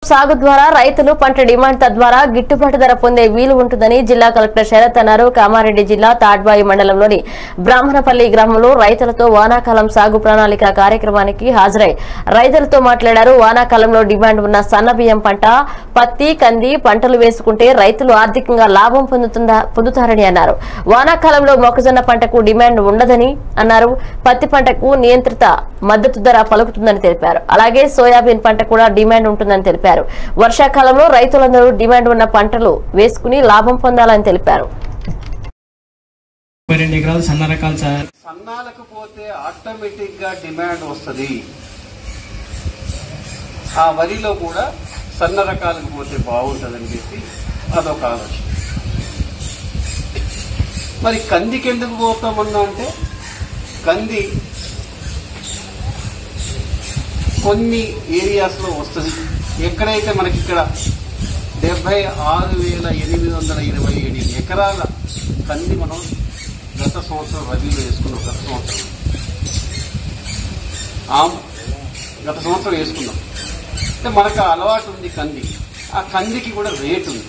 సాగు ద్వారా రైతులు పంట డిమాండ్ తద్వారా గిట్టుబాటు ధర పొందే వీలు ఉంటుందని జిల్లా కలెక్టర్ శరత్ అన్నారు కామారెడ్డి జిల్లా తాడ్బాయి మండలంలోని బ్రాహ్మణపల్లి గ్రామంలో రైతులతో వానాకాలం సాగు ప్రణాళిక కార్యక్రమానికి హాజరై రైతులతో మాట్లాడారు వానాకాలంలో డిమాండ్ ఉన్న సన్న బియ్యం పంట పత్తి కంది పంటలు వేసుకుంటే రైతులు ఆర్థికంగా లాభం పొందుతుందా పొందుతారని అన్నారు వానాకాలంలో మొక్కజొన్న పంటకు డిమాండ్ ఉండదని అన్నారు పత్తి పంటకు నియంత్రిత మద్దతు ధర పలుకుతుందని తెలిపారు అలాగే సోయాబీన్ పంట కూడా డిమాండ్ ఉంటుందని తెలిపారు వర్షాకాలంలో రైతులందరూ డిమాండ్ ఉన్న పంటలు వేసుకుని లాభం పొందాలని తెలిపారు ముప్పై రెండు ఎకరాలు సన్న రకాలు సార్ సన్నాలకు పోతే ఆటోమేటిక్ గా డిమాండ్ వస్తుంది ఆ వరిలో కూడా సన్న రకాలకు పోతే బాగుంటుందని చెప్పి అదొక ఆలోచన మరి కందికి ఎందుకు పోతామన్నా అంటే కంది కొన్ని ఏరియాస్ లో వస్తుంది ఎక్కడైతే మనకి ఇక్కడ డెబ్బై ఆరు వేల ఎనిమిది వందల ఇరవై ఏడు ఎకరాల కంది మనం గత సంవత్సరం రబీలో వేసుకున్నాం గత సంవత్సరం ఆ గత సంవత్సరం వేసుకున్నాం అంటే మనకు ఆ అలవాటు ఉంది కంది ఆ కందికి కూడా రేట్ ఉంది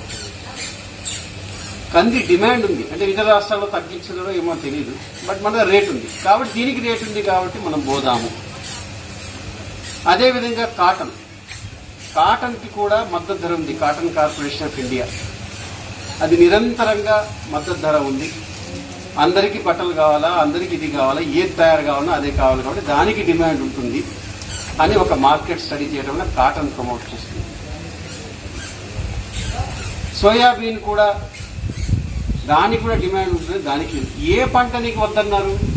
కంది డిమాండ్ ఉంది అంటే ఇతర రాష్ట్రాల్లో తగ్గించడం ఏమో తెలియదు బట్ మన రేట్ ఉంది కాబట్టి దీనికి రేట్ ఉంది కాబట్టి మనం పోదాము అదేవిధంగా కాటన్ కాటన్కి కూడా మద్దతు ధర ఉంది కాటన్ కార్పొరేషన్ ఆఫ్ ఇండియా అది నిరంతరంగా మద్దతు ధర ఉంది అందరికీ బట్టలు కావాలా అందరికీ ఇది కావాలా ఏది తయారు కావాలన్నా అదే కావాలి కాబట్టి దానికి డిమాండ్ ఉంటుంది అని ఒక మార్కెట్ స్టడీ చేయడం వల్ల కాటన్ ప్రమోట్ చేస్తుంది సోయాబీన్ కూడా దానికి కూడా డిమాండ్ ఉంటుంది దానికి ఏ పంట నీకు వద్దన్నారు